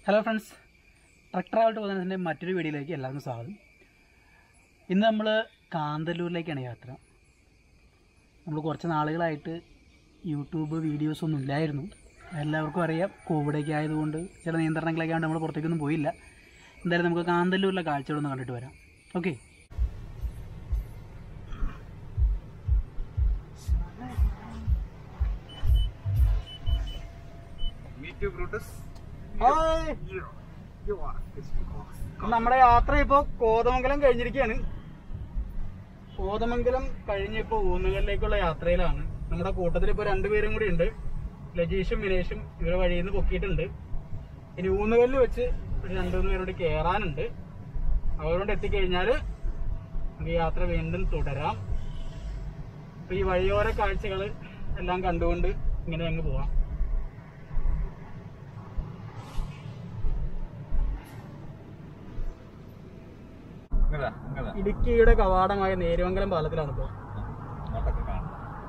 Hello friends truck travel ടൂറിസത്തിൻ്റെ മറ്റൊരു വീഡിയോയിലേക്ക് എല്ലാവർക്കും സ്വാഗതം ഇന്ന് നമ്മൾ കാന്തല്ലൂരിലേക്കാണ് യാത്ര നമ്മൾ കുറച്ച് നാളുകളായിട്ട് യൂട്യൂബ് വീഡിയോസ് ഒന്നും ഇല്ലായിരുന്നു എല്ലാവർക്കും അറിയാം കോവിഡൊക്കെ ആയതുകൊണ്ട് ചില നിയന്ത്രണങ്ങളൊക്കെ ആയതുകൊണ്ട് നമ്മൾ പുറത്തേക്കൊന്നും പോയില്ല എന്തായാലും നമുക്ക് കാന്തല്ലൂരിലെ കാഴ്ചകളൊന്ന് കണ്ടിട്ട് വരാം ഓക്കെ Meet you, Brutus. നമ്മുടെ യാത്ര ഇപ്പോൾ കോതമംഗലം കഴിഞ്ഞിരിക്കുകയാണ് കോതമംഗലം കഴിഞ്ഞിപ്പോൾ ഊന്നുകലിലേക്കുള്ള യാത്രയിലാണ് നമ്മുടെ കൂട്ടത്തിൽ ഇപ്പോൾ രണ്ടുപേരും കൂടി ഉണ്ട് ലജീഷും വിനേഷും ഇവരെ വഴിയിൽ നിന്ന് പൊക്കിയിട്ടുണ്ട് ഇനി ഊന്നുകല്ലിൽ വെച്ച് ഒരു രണ്ടു മൂന്ന് പേരോട് കയറാനുണ്ട് അവരോട് എത്തിക്കഴിഞ്ഞാൽ നമുക്ക് യാത്ര വീണ്ടും തുടരാം അപ്പൊ ഈ വഴിയോര കാഴ്ചകൾ എല്ലാം കണ്ടുകൊണ്ട് ഇങ്ങനെ അങ്ങ് പോവാം ഇങ്ങതാ, ഇങ്ങതാ. ഇടുക്കിയുടെ കവാടമായ നേരുമംഗലം പാലത്തിലാണ് ഇപ്പോൾ അങ്ങോട്ടൊക്കെ കാണാം.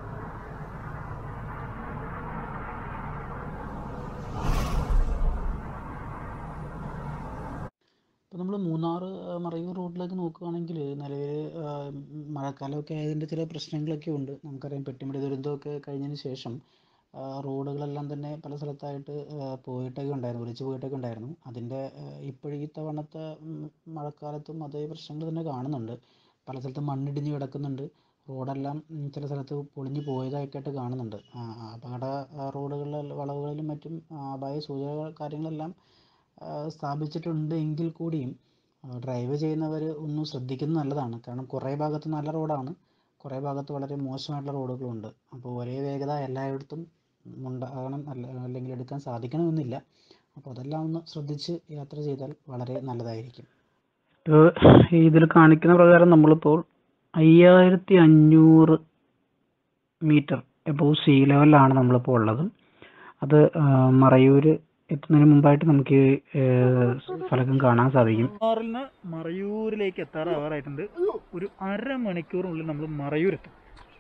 ഇപ്പോൾ നമ്മൾ മൂന്നാർ ആ, മറയൂർ റോഡിലേക്ക് നോക്കുകയാണെങ്കിൽ നിലവിൽ മഴക്കാലമൊക്കെ ആയതിൻ്റെ ചില പ്രശ്നങ്ങളൊക്കെ ഉണ്ട് നമുക്കറിയാം പെട്ടിമുടി ദുരന്തമൊക്കെ കഴിഞ്ഞതിന് ശേഷം ആ, റോഡുകളെല്ലാം തന്നെ പല സ്ഥലത്തായിട്ട് ആ, പോയിട്ടൊക്കെ ഉണ്ടായിരുന്നു ഒലിച്ചു പോയിട്ടൊക്കെ ഉണ്ടായിരുന്നു അതിൻ്റെ ഇപ്പോഴീ തവണത്തെ ഉം, മഴക്കാലത്തും അതേ പ്രശ്നങ്ങൾ തന്നെ കാണുന്നുണ്ട് പല സ്ഥലത്തും മണ്ണിടിഞ്ഞ് കിടക്കുന്നുണ്ട് റോഡെല്ലാം ഉം, ചില സ്ഥലത്ത് പൊളിഞ്ഞു പോയതായിട്ടായിട്ട് കാണുന്നുണ്ട് ആ, ആ, അപകട ആ, റോഡുകളിൽ വളവുകളിലും മറ്റും ആ, അപായ സൂചക കാര്യങ്ങളെല്ലാം ആ, സ്ഥാപിച്ചിട്ടുണ്ട് എങ്കിൽ കൂടിയും ആ, ഡ്രൈവ് ചെയ്യുന്നവർ ഒന്ന് ശ്രദ്ധിക്കുന്നത് നല്ലതാണ് കാരണം കുറേ ഭാഗത്ത് നല്ല റോഡാണ് കുറേ ഭാഗത്ത് വളരെ മോശമായിട്ടുള്ള റോഡുകളുണ്ട് അപ്പോൾ ഒരേ വേഗത എല്ലായിടത്തും ഉണ്ടാകണം അല്ല അല്ലെങ്കിൽ എടുക്കാൻ സാധിക്കണമെന്നില്ല അപ്പോൾ അതെല്ലാം ഒന്ന് ശ്രദ്ധിച്ച് യാത്ര ചെയ്താൽ വളരെ നല്ലതായിരിക്കും ഇതിൽ കാണിക്കുന്ന പ്രകാരം നമ്മളിപ്പോൾ അയ്യായിരത്തി അഞ്ഞൂറ് മീറ്റർ എബോവ് സീ ലെവലിലാണ് നമ്മളിപ്പോൾ ഉള്ളത് അത് ആ, മറയൂർ എത്തുന്നതിന് മുമ്പായിട്ട് നമുക്ക് ഈ ഫലകം കാണാൻ സാധിക്കും നിന്ന് മറയൂരിലേക്ക് എത്താറാവാറായിട്ടുണ്ട് ഒരു അരമണിക്കൂറിനുള്ളിൽ നമ്മൾ മറയൂരെത്തും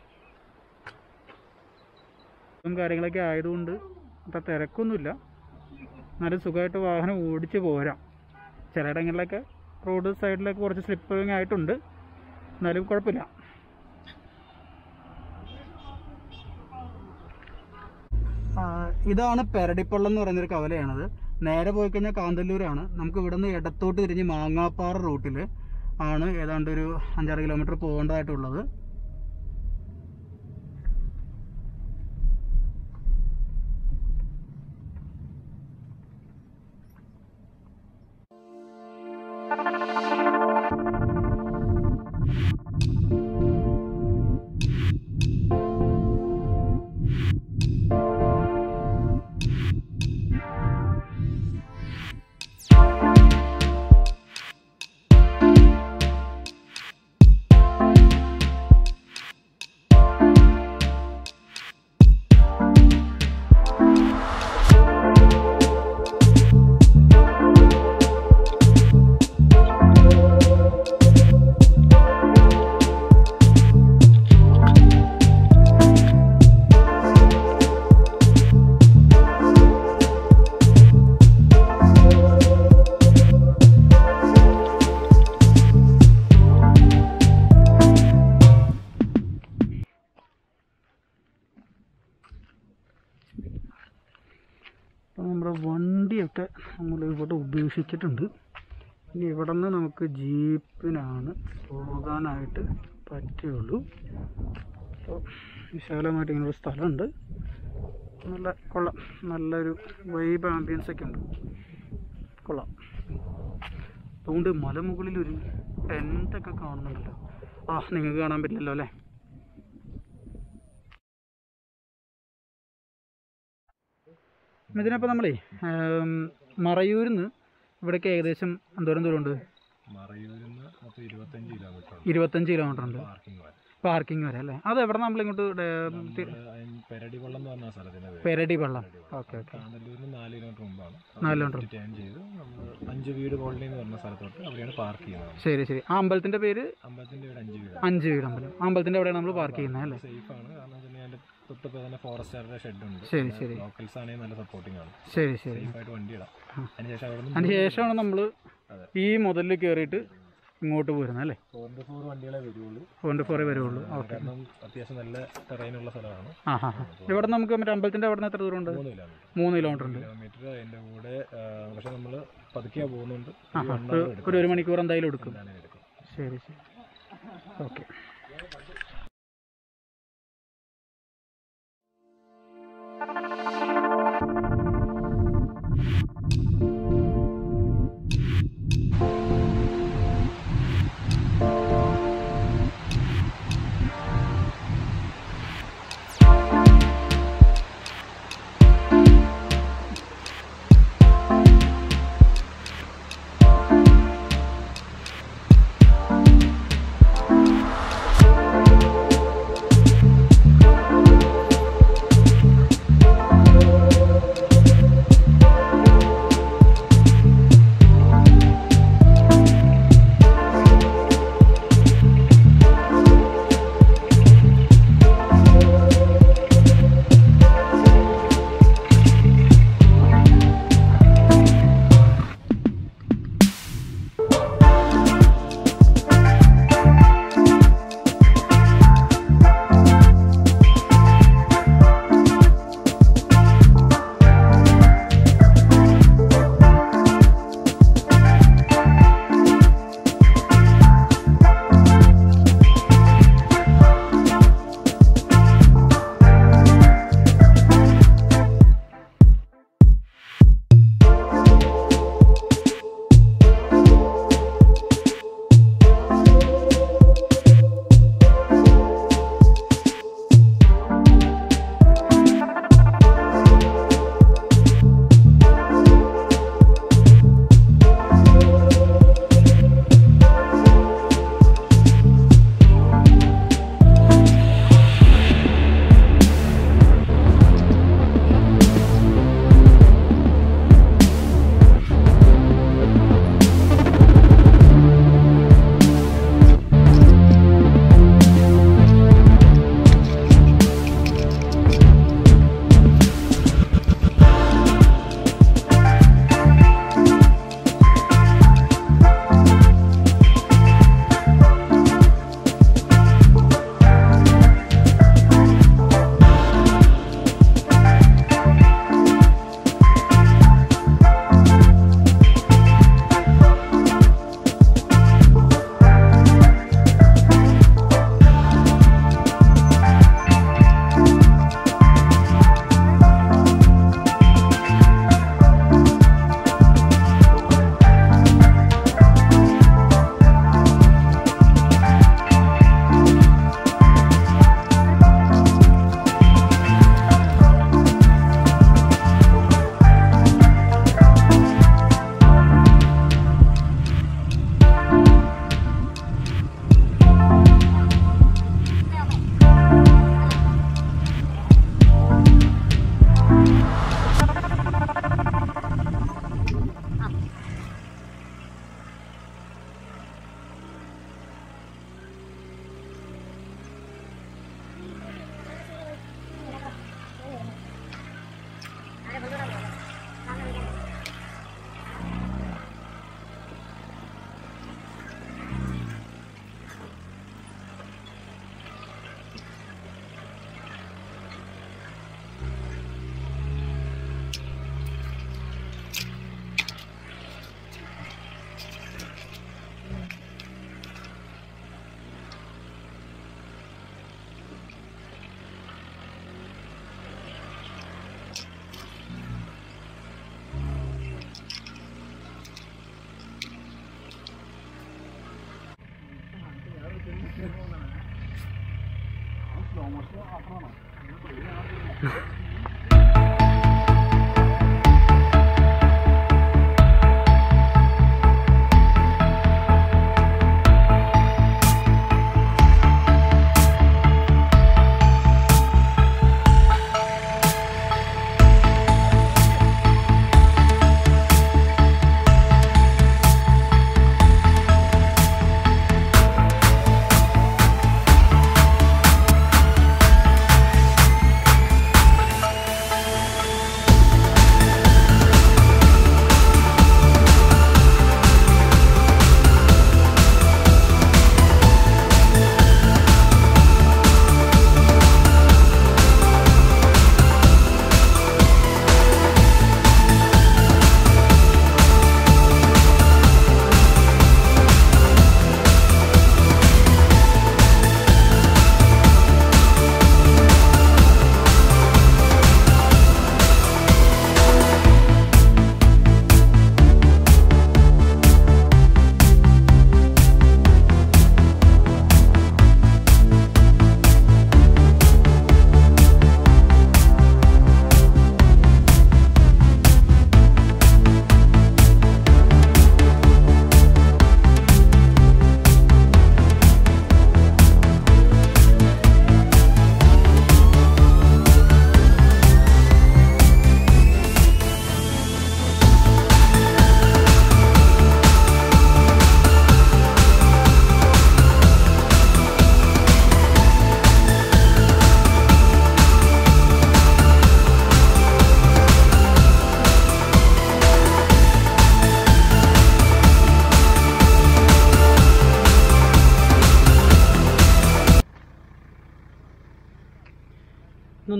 ഇതും കാര്യങ്ങളൊക്കെ ആയതുകൊണ്ട് അത്ര തിരക്കൊന്നുമില്ല നല്ല സുഖമായിട്ട് വാഹനം ഓടിച്ച് പോരാം ചിലയിടങ്ങളിലൊക്കെ റോഡ് സൈഡിലൊക്കെ കുറച്ച് സ്ലിപ്പിങ് ആയിട്ടുണ്ട് എന്നാലും കുഴപ്പമില്ല ആ, ഇതാണ് പെരടിപ്പള്ളം എന്ന് പറയുന്നൊരു കവലയാണത് നേരെ പോയി കഴിഞ്ഞാൽ കാന്തല്ലൂരാണ് നമുക്ക് ഇവിടെ നിന്ന് ഇടത്തോട്ട് തിരിഞ്ഞ് മാങ്ങാപ്പാറ റൂട്ടിൽ ആണ് ഏതാണ്ട് ഒരു അഞ്ചാറ് കിലോമീറ്റർ പോകേണ്ടതായിട്ടുള്ളത് അപ്പോൾ നമ്മുടെ വണ്ടിയൊക്കെ നമ്മൾ ഇവിടെ ഉപേക്ഷിച്ചിട്ടുണ്ട് ഇനി ഇവിടെ നിന്ന് നമുക്ക് ജീപ്പിനാണ് പോകാനായിട്ട് പറ്റുള്ളൂ അപ്പോൾ വിശാലമായിട്ട് ഇങ്ങനൊരു സ്ഥലമുണ്ട് നല്ല കൊള്ളാം നല്ലൊരു വൈബ് ആംബിയൻസ് ഒക്കെ ഉണ്ട് കൊള്ളാം അതുകൊണ്ട് മലമുകളിലൊരു ടെൻ്റൊക്കെ കാണുന്നുണ്ടല്ലോ ആ നിങ്ങൾക്ക് കാണാൻ പറ്റില്ലല്ലോ അല്ലേ ഇതിനപ്പോൾ നമ്മളേ മറയൂരിൽ നിന്ന് ഇവിടേക്ക് ഏകദേശം എന്തോരം ദൂരമുണ്ട് മറയൂരിൽ നിന്ന് മൊത്തം ഇരുപത്തഞ്ച് കിലോമീറ്റർ ഇരുപത്തഞ്ച് കിലോമീറ്റർ ഉണ്ട് പാർക്കിംഗ് വരെ പാർക്കിംഗ് വരെ അല്ലേ അത് എവിടെ നമ്മൾ ഇങ്ങോട്ട് നമ്മള് അതിന് പെരടിവള്ളം എന്ന് പറഞ്ഞ സ്ഥലത്തിന്റെ പേര് പെരടി വെള്ളം ഓക്കെ ഓക്കെ കാന്തല്ലൂരിന് നാല് കിലോമീറ്റർ മുമ്പാണ് നാല് കിലോമീറ്റർ ടേൺ ചെയ്ത് നമ്മൾ അഞ്ച് വീട് കോളനി എന്ന് പറഞ്ഞ സ്ഥലത്തോട്ട് അവിടെയാണ് പാർക്ക് ചെയ്യുന്നത് ശരി ശരി ആ അമ്പലത്തിൻ്റെ പേര് അമ്പലത്തിന്റെ ഇവിടെ അഞ്ച് വീട് അഞ്ച് വീട് അമ്പലം ആ അമ്പലത്തിൻ്റെ അവിടെയാണ് നമ്മൾ പാർക്ക് ചെയ്യുന്നത് അല്ലേ സേഫ് ആണ് കാരണം വെച്ചാൽ അതിന്റെ തൊട്ടിപ്പോൾ തന്നെ ഫോറസ്റ്റുകാരുടെ ഷെഡ് ഉണ്ട് ശരി ശരി ലോക്കൽസ് ആണെങ്കിൽ നല്ല സപ്പോർട്ടിംഗ് ആണ് ശരി ശരി സേഫ് ആയിട്ട് വണ്ടി ഇടാം അതിനുശേഷം അവിടെ അതിന് നിന്ന് ശേഷമാണ് നമ്മൾ അതെ. ഈ മുതലിൽ കയറിയിട്ട് ഇങ്ങോട്ട് പോരുന്നത് അല്ലേ ഫോർ ഇൻറ്റു ഫോർ വണ്ടികളെ വരുള്ളൂ ഫോറിൻ്റെ ഫോറേ വരുള്ളൂ ഓക്കെ കാരണം അത്യാവശ്യം നല്ല ടെറൈനുള്ള സ്ഥലമാണ് ആ ഹാ ഹാ ഇവിടെ നമുക്ക് മറ്റേ അമ്പലത്തിൻ്റെ അവിടെ നിന്ന് എത്ര ദൂരം ഉണ്ട് മൂന്ന് കിലോമീറ്റർ മൂന്ന് കിലോമീറ്റർ ഉണ്ട് കിലോമീറ്റർ അതിൻ്റെ കൂടെ ആ, പക്ഷെ നമ്മൾ പതുക്കിയാ പോകുന്നുണ്ട് ആ ഒരു ഹാ one ഒരു hour എടുക്കും. ഒരു ഒരു മണിക്കൂർ എന്തായാലും എടുക്കും എന്തായാലും എടുക്കും ശരി ശരി ഓക്കെ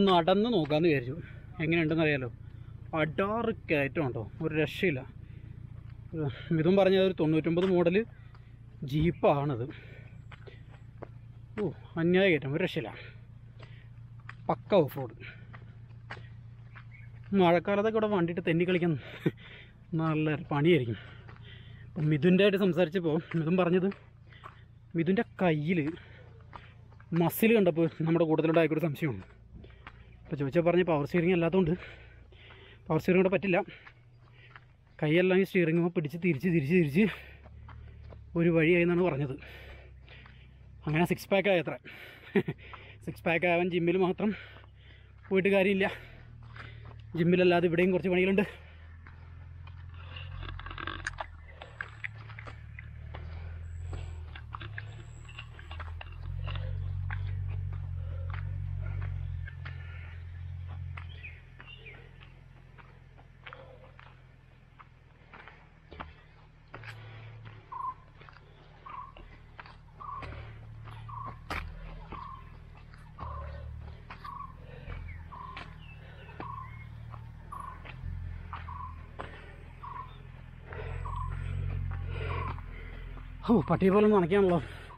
നടന്ന് നോക്കാമെന്ന് വിചാരിച്ചു എങ്ങനെയുണ്ടെന്ന് അറിയാലോ അടാറ് കയറ്റം ഉണ്ടോ ഒരു രക്ഷയില്ല ഒരു ഇതും പറഞ്ഞത് ഒരു തൊണ്ണൂറ്റൊമ്പത് മോഡൽ ജീപ്പാണത് ഓ അന്യായ കയറ്റം ഒരു രക്ഷയില്ല പക്ക ഓഫ് റോഡ് മഴക്കാലത്തൊക്കെ ഇവിടെ വണ്ടിയിട്ട് തെന്നി കളിക്കാൻ നല്ല പണിയായിരിക്കും അപ്പം മിഥുൻ്റെ ആയിട്ട് സംസാരിച്ചപ്പോൾ മിഥുൻ പറഞ്ഞത് മിഥുൻ്റെ കയ്യിൽ മസിൽ കണ്ടപ്പോൾ നമ്മുടെ കൂട്ടത്തിലുണ്ടായൊരു സംശയമുണ്ട് അപ്പോൾ ചോദിച്ചാൽ പറഞ്ഞ് പവർ സ്റ്റിയറിംഗ് അല്ലാത്തതുകൊണ്ട് പവർ സ്റ്റിയറിംഗ് കൂടെ പറ്റില്ല കൈയെല്ലാം ഈ സ്റ്റിയറിംഗ് പിടിച്ച് തിരിച്ച് തിരിച്ച് തിരിച്ച് ഒരു വഴിയായി എന്നാണ് പറഞ്ഞത് അങ്ങനെ സിക്സ് പാക്ക് ആയത്ര സിക്സ് പാക്ക് ആവാൻ ജിമ്മിൽ മാത്രം പോയിട്ട് കാര്യമില്ല ജിമ്മിലല്ലാതെ ഇവിടെയും കുറച്ച് പണികളുണ്ട് ഓ പട്ടിയെ പോലെ ഒന്ന് നനയ്ക്കാണല്ലോ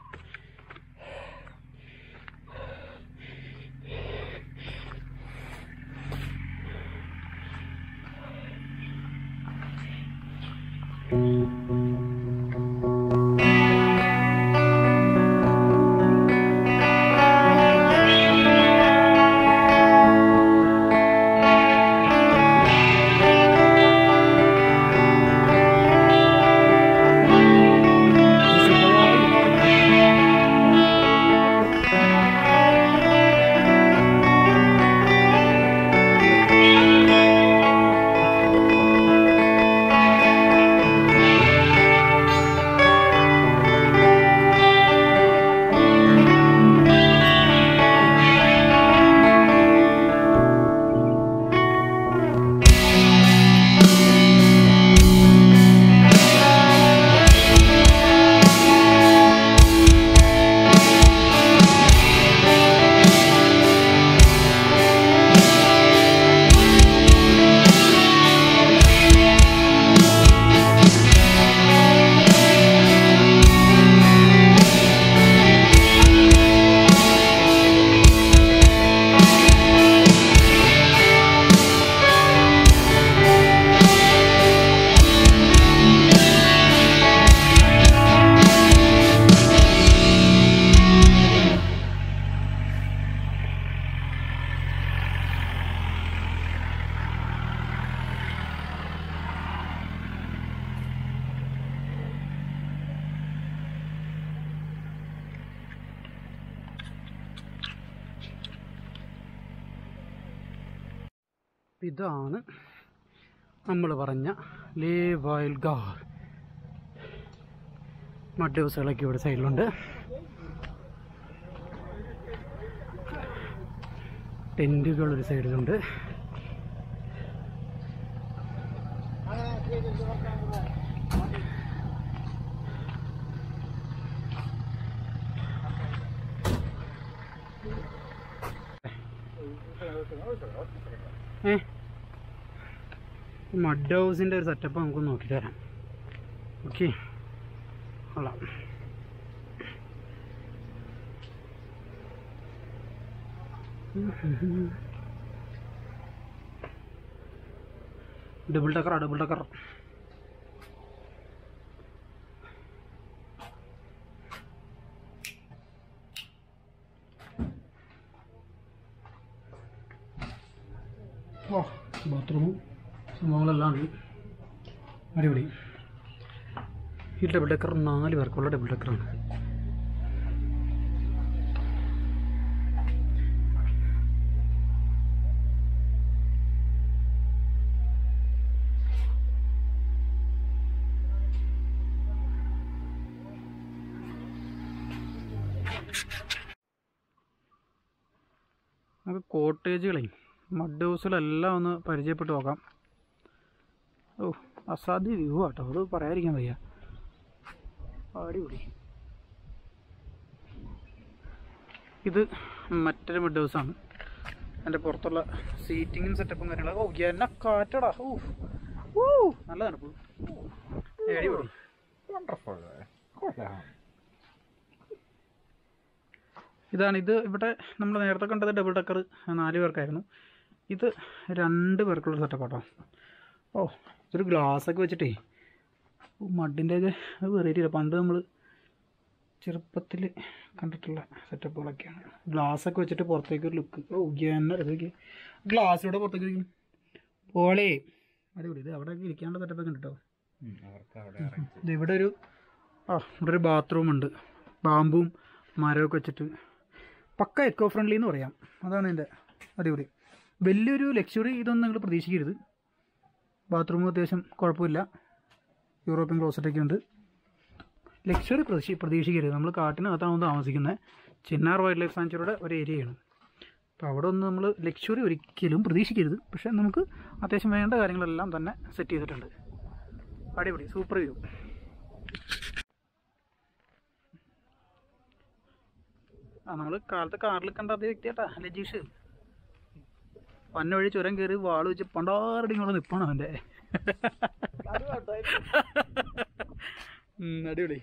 ഇതാണ് നമ്മൾ പറഞ്ഞ ലേ വയൽ ഗാർ മഡ് ഹൗസുകളൊക്കെ ഇവിടെ സൈഡിലുണ്ട് ടെൻറ്റുകൾ ഒരു സൈഡിലുണ്ട് ഏ മഡ് ഹൗസിൻ്റെ ഒരു സെറ്റപ്പ് നമുക്ക് നോക്കി തരാം ഓക്കെ കൊള്ളാം ഡബിൾ ടക്കറാ ഡബിൾ ടക്കർ ഓ ബാത്റൂമും സംഭവങ്ങളെല്ലാം ഉണ്ട് അടിപൊളി ഈ ഡബിൾ ഡെക്കർ നാല് പേർക്കുള്ള ഡബിൾ ഡെക്കറാണ് നമുക്ക് കോട്ടേജുകളെ മഡ് ഹൗസിലെല്ലാം ഒന്ന് പരിചയപ്പെട്ട് നോക്കാം ഓ അസാധ്യ വ്യൂ ആട്ടോ അത് പറയാതിരിക്കാൻ വയ്യ അടിപൊളി ഇത് മറ്റൊരു മഡ് ഹൗസാണ് എൻ്റെ പുറത്തുള്ള സീറ്റിങ്ങും സെറ്റപ്പും കാര്യങ്ങളൊക്കെ ഓ എന്നെ കാറ്റടാ ഓ ഊ നല്ല തണുപ്പ് അടിപൊളി വണ്ടർഫുൾ കൊള്ളാം ഇതാണ് ഇത് ഇവിടെ നമ്മൾ നേരത്തെ കണ്ടത് ഡബിൾ ഡക്കർ നാല് പേർക്കായിരുന്നു ഇത് രണ്ട് പേർക്കുള്ള സെറ്റപ്പ് കേട്ടോ ഓ ഇതൊരു ഗ്ലാസ്സൊക്കെ വെച്ചിട്ടേ ഓ മഡിൻ്റെ ഒക്കെ അത് വെറൈറ്റി ഇല്ല പണ്ട് നമ്മൾ ചെറുപ്പത്തിൽ കണ്ടിട്ടുള്ള സെറ്റപ്പുകളൊക്കെയാണ് ഗ്ലാസ്സൊക്കെ വെച്ചിട്ട് പുറത്തേക്ക് ഒരു ലുക്ക് ഓ എന്നെ ഇതൊക്കെ ഗ്ലാസ്സിലൂടെ പുറത്തേക്ക് ഇരിക്കും പോളേ അടിപൊളി ഇത് അവിടെ ഇരിക്കാനുള്ള സെറ്റപ്പൊക്കെ ഉണ്ട് കേട്ടോ അവർക്ക് അവിടെ arrange ഇത് ഇവിടെ ഒരു ആ ഇവിടെ ഒരു ബാത്റൂം ഉണ്ട് ബാമ്പും മരമൊക്കെ വെച്ചിട്ട് പക്ക എക്കോ ഫ്രണ്ട്ലി എന്ന് പറയാം അതാണ് എൻ്റെ അടിപൊളി വലിയൊരു ലക്ഷറി ഇതൊന്നും നിങ്ങൾ പ്രതീക്ഷിക്കരുത് ബാത്റൂം അത്യാവശ്യം കുഴപ്പമില്ല യൂറോപ്യൻ ക്ലോസറ്റൊക്കെ ഉണ്ട് ലക്ഷറി പ്രതീക്ഷ പ്രതീക്ഷിക്കരുത് നമ്മൾ കാട്ടിനകത്താണ് താമസിക്കുന്നത് ചിന്നാർ വൈൽഡ് ലൈഫ് സാഞ്ചുറിയുടെ ഒരു ഏരിയയാണ് അപ്പോൾ അവിടെ ഒന്നും നമ്മൾ ലക്ഷറി ഒരിക്കലും പ്രതീക്ഷിക്കരുത് പക്ഷേ നമുക്ക് അത്യാവശ്യം വേണ്ട കാര്യങ്ങളെല്ലാം തന്നെ സെറ്റ് ചെയ്തിട്ടുണ്ട് അടിപൊളി സൂപ്പർ വ്യൂ ആ നമ്മൾ കാലത്ത് കാറിൽ കണ്ട അതേ വ്യക്തിയാട്ടാ ലജീഷ് പന്ന വഴി ചുരം കയറി വാള് വെച്ച് പണ്ടാറടി ഇങ്ങോട്ട് നിൽക്കണം അവൻ്റെ ഉം, അടിപൊളി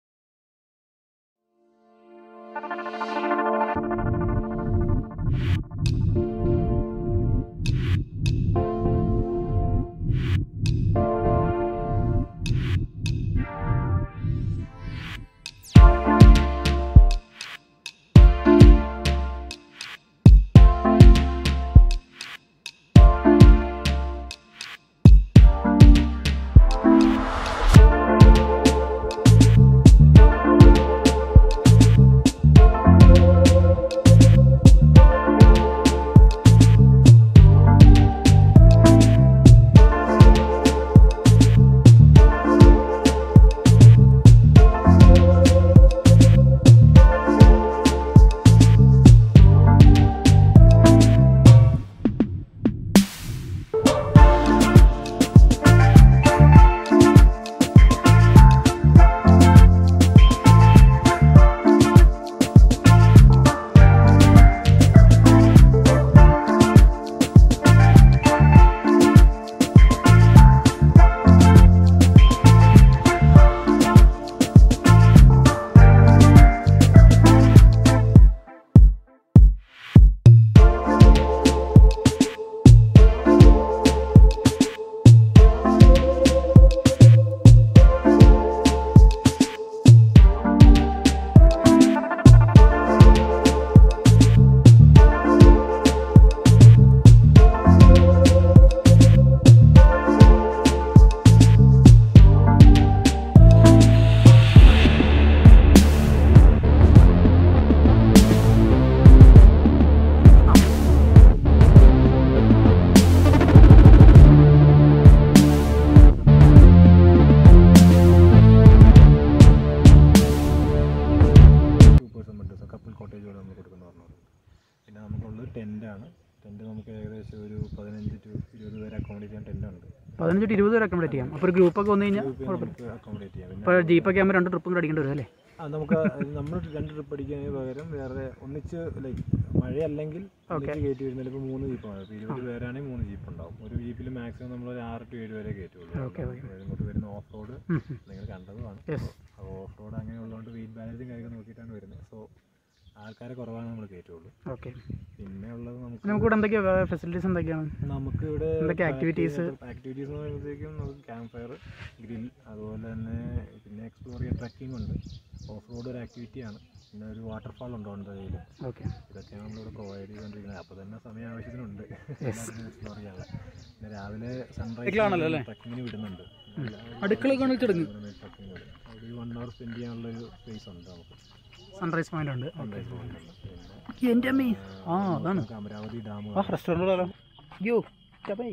two person bed couple cottage പോലെ നമ്മൾ കൊടുക്കുന്ന പറഞ്ഞത് പിന്നെ നമുക്കുള്ളത് ടെൻ്റാണ് ടെൻറ്റ് നമുക്ക് ഏകദേശം ഒരു പതിനഞ്ച് ടു ഇരുപത് പേരെ അക്കോമഡേറ്റ് ചെയ്യാൻ ടെൻ്റ് ഉണ്ട് പതിനഞ്ച് to ഇരുപത് പേരെ അക്കോമഡേറ്റ് ചെയ്യാം അപ്പോൾ ഒരു ഗ്രൂപ്പൊക്കെ വന്നു കഴിഞ്ഞാൽ ഗ്രൂപ്പിൽ നമുക്ക് അക്കോമഡേറ്റ് ചെയ്യാം പിന്നെ ഇപ്പോൾ ജീപ്പൊക്കെ ആകുമ്പോൾ രണ്ട് ട്രിപ്പും കൂടെ അടിക്കേണ്ടി വരും അല്ലേ ആ നമുക്ക് നമ്മൾ രണ്ട് ട്രിപ്പ് അടിക്കുന്നതിന് പകരം വേറെ ഒന്നിച്ച് ലൈക്ക് മഴയല്ലെങ്കിൽ ഒന്നിച്ച് കയറ്റി വരുന്നില്ല ഇപ്പോൾ മൂന്ന് ജീപ്പാണ് ഇപ്പോൾ ഇരുപത് പേരാണെങ്കിൽ മൂന്ന് ജീപ്പ് ഉണ്ടാവും ഒരു ജീപ്പിൽ മാക്സിമം നമ്മൾ ഒരു ആറ് ടു ഏഴ് പേരെ കയറ്റുള്ളൂ ഓക്കെ ഓക്കെ ഇങ്ങോട്ട് വരുന്ന ഓഫ് റോഡ് ഉം, ഉം. നിങ്ങൾ കണ്ടതുമാണ് യെസ് അപ്പോൾ ഓഫ് റോഡ് അങ്ങനെ ഉള്ളതുകൊണ്ട് വെയിറ്റ് ബാലൻസും കാര്യങ്ങൾ നോക്കിയിട്ടാണ് വരുന്നത് സോ ആൾക്കാരെ കുറവാണ് നമ്മൾ കയറ്റുള്ളൂ ഓക്കെ പിന്നെ ഉള്ളത് നമുക്ക് നമുക്കിവിടെ എന്തൊക്കെയാണ് ഫെസിലിറ്റീസ് എന്തൊക്കെയാണ് നമുക്ക് ഇവിടെ എന്തൊക്കെ activities? ആക്ടിവിറ്റീസ് എന്ന് പറയുമ്പോഴത്തേക്കും നമുക്ക് ക്യാമ്പ് ഫയർ ഗ്രിൽ അതുപോലെ തന്നെ പിന്നെ എക്സ്പ്ലോർ ചെയ്യാൻ ട്രക്കിംഗ് ഉണ്ട് ഓഫ് റോഡ് ഒരു ആക്ടിവിറ്റിയാണ് പിന്നെ ഒരു വാട്ടർഫാൾ ഉണ്ട് ഓൺ കയ്യിൽ ഓക്കെ ഇതൊക്കെയാണ് നമ്മളിവിടെ പ്രൊവൈഡ് ചെയ്തുകൊണ്ടിരിക്കുന്നത് അപ്പോൾ തന്നെ സമയം ആവശ്യത്തിനുണ്ട് എക്സ്പ്ലോർ ചെയ്യാനുള്ള പിന്നെ രാവിലെ അടുക്കളയാണല്ലോ അല്ലേ? സൺറൈസ് ട്രക്കിങ്ങിന് വിടുന്നുണ്ട് അടുക്കളയൊക്കെ ആണെങ്കിൽ തുടങ്ങും ട്രക്കിങ്ങിന് വിടും അവിടെ ഒരു വൺ അവർ സ്പെൻഡ് ചെയ്യാനുള്ളൊരു സ്പേസ് ഉണ്ട് നമുക്ക് സൺറൈസ് പോയിന്റ് ഉണ്ട് സൺറൈസ് പോകുന്നുണ്ട് പിന്നെ എൻ്റെ അമ്മേ ആ അതാണ് നമുക്ക് അമരാവതി ഡാം ആ റെസ്റ്റോറൻറ്റ് യോ ചപ്പേ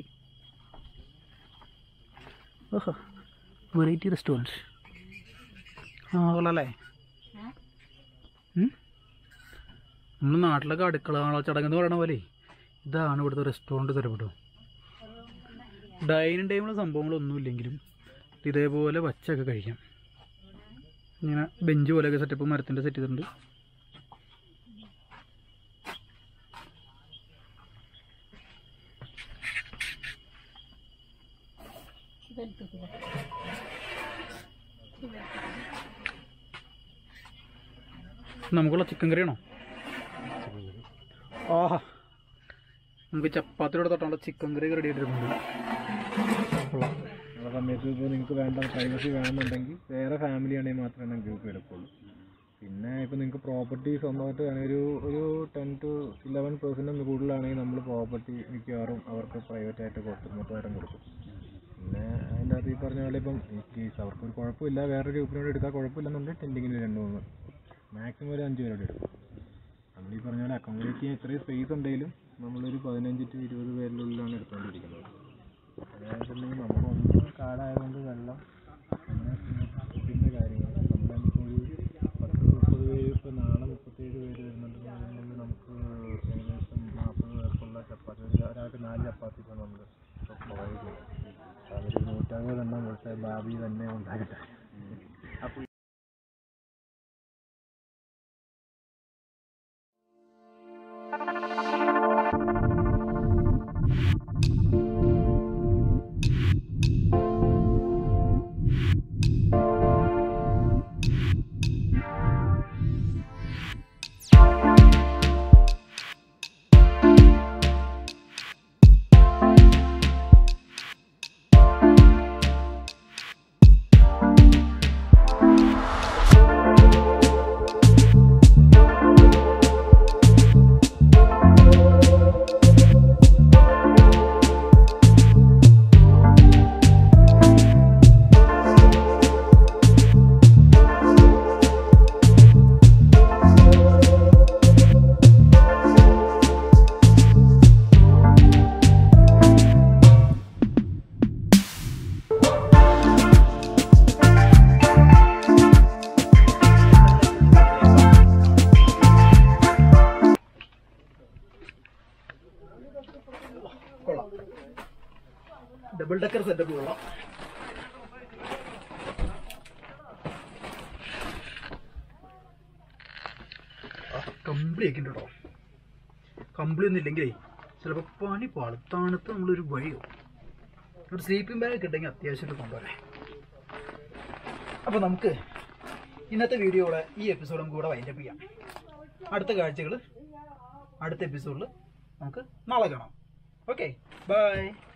ഓഹോ വെറൈറ്റി റെസ്റ്റോറൻറ്റ് ആ കൊള്ളാല്ലേ നമ്മുടെ നാട്ടിലൊക്കെ അടുക്കള ചടങ്ങ് എന്ന് പറയണ പോലെ ഇതാണ് ഇവിടുത്തെ റെസ്റ്റോറൻറ്റ് തരപ്പെട്ടു ഡൈനിങ് ടേബിൾ സംഭവങ്ങളൊന്നുമില്ലെങ്കിലും ഇതേപോലെ വച്ചൊക്കെ കഴിക്കാം ഇങ്ങനെ ബെഞ്ച് പോലെയൊക്കെ സെറ്റപ്പ് മരത്തിൻ്റെ സെറ്റ് ചെയ്തിട്ടുണ്ട് നമുക്കുള്ള ചിക്കൻ കറിയാണോ ആഹാ നമുക്ക് ചപ്പാത്തിയോടെ തൊട്ടാണല്ലോ ചിക്കൻ കറി റെഡി ആയിട്ടിരിക്കുന്നത് കൊള്ളാം ആ സമയത്ത് ഇപ്പോൾ നിങ്ങൾക്ക് വേണ്ട പ്രൈവസി വേണമെന്നുണ്ടെങ്കിൽ വേറെ ഫാമിലി ആണെങ്കിൽ മാത്രമേ ഗ്രൂപ്പ് എടുക്കുള്ളൂ പിന്നെ ഇപ്പോൾ നിങ്ങൾക്ക് പ്രോപ്പർട്ടി സ്വന്തമായിട്ട് വേണമെങ്കിൽ ഒരു ഒരു ടെൻ ടു ഇലവൻ പെർസെൻറ്റ് കൂടുതലാണെങ്കിൽ നമ്മൾ പ്രോപ്പർട്ടി മിക്കവാറും അവർക്ക് പ്രൈവറ്റ് ആയിട്ട് കൊടുക്കും മൊത്തമായിട്ടും കൊടുക്കും പിന്നെ അതിൻ്റെ അകത്ത് ഈ പറഞ്ഞ പോലെ ഇപ്പം ഈ കേസ് അവർക്ക് ഒരു കുഴപ്പമില്ല വേറെ ഗ്രൂപ്പിനോട് എടുക്കാൻ കുഴപ്പമില്ലെന്നുണ്ടെങ്കിൽ ടെൻറ്റിങ്ങിന് രണ്ട് മൂന്ന് മാക്സിമം ഒരു അഞ്ച് പേരോട് എടുക്കും നമ്മൾ ഈ പറഞ്ഞ പോലെ അക്കോമഡേറ്റ് ചെയ്യാൻ ഇത്രയും സ്പേസ് ഉണ്ടെങ്കിലും നമ്മളൊരു പതിനഞ്ച് ടു ഇരുപത് പേരിനുള്ളിലാണ് എടുത്തുകൊണ്ടിരിക്കുന്നത് അതായതുണ്ടെങ്കിൽ നമുക്കൊന്ന് കാടായതുകൊണ്ട് വെള്ളം പിന്നെ ഫുഡിൻ്റെ കാര്യങ്ങൾ നമ്മളിപ്പോൾ ഒരു പത്ത് മുപ്പത് പേര് ഇപ്പോൾ നാളെ മുപ്പത്തേഴ് പേര് വരുന്നുണ്ടെന്നുണ്ടെങ്കിൽ നമുക്ക് ഏകദേശം നാൽപ്പത് പേർക്കുള്ള ചപ്പാത്തി ഒരു ഒരാൾക്ക് നാല് ചപ്പാത്തി ഇപ്പോൾ നമ്മൾ പ്രൊവൈഡ് ചെയ്യും അതൊരു നൂറ്റമ്പത് എണ്ണം ഇവിടുത്തെ ഭാവി തന്നെ ഉണ്ടാകട്ടെ അപ്പോൾ കൊള്ളാം ഡബിൾ ഡക്കർ സെറ്റപ്പ് കൊള്ളാം കമ്പിളി ഒക്കെ ഉണ്ട് കേട്ടോ കമ്പിളി ഒന്നും ഇല്ലെങ്കിലേ ചിലപ്പോൾ പണി പാളും തണുത്ത് നമ്മളൊരു വഴിയോ ഒരു സ്ലീപ്പിംഗ് ബാഗ് കിട്ടെങ്കിൽ അത്യാവശ്യമായിട്ട് കൊണ്ടുവരേ അപ്പോൾ നമുക്ക് ഇന്നത്തെ വീഡിയോയുടെ ഈ എപ്പിസോഡ് നമുക്ക് ഇവിടെ വൈൻഡപ്പ് ചെയ്യാം അടുത്ത കാഴ്ചകൾ അടുത്ത എപ്പിസോഡിൽ നമുക്ക് നാളെ കാണാം ഓക്കെ ബൈ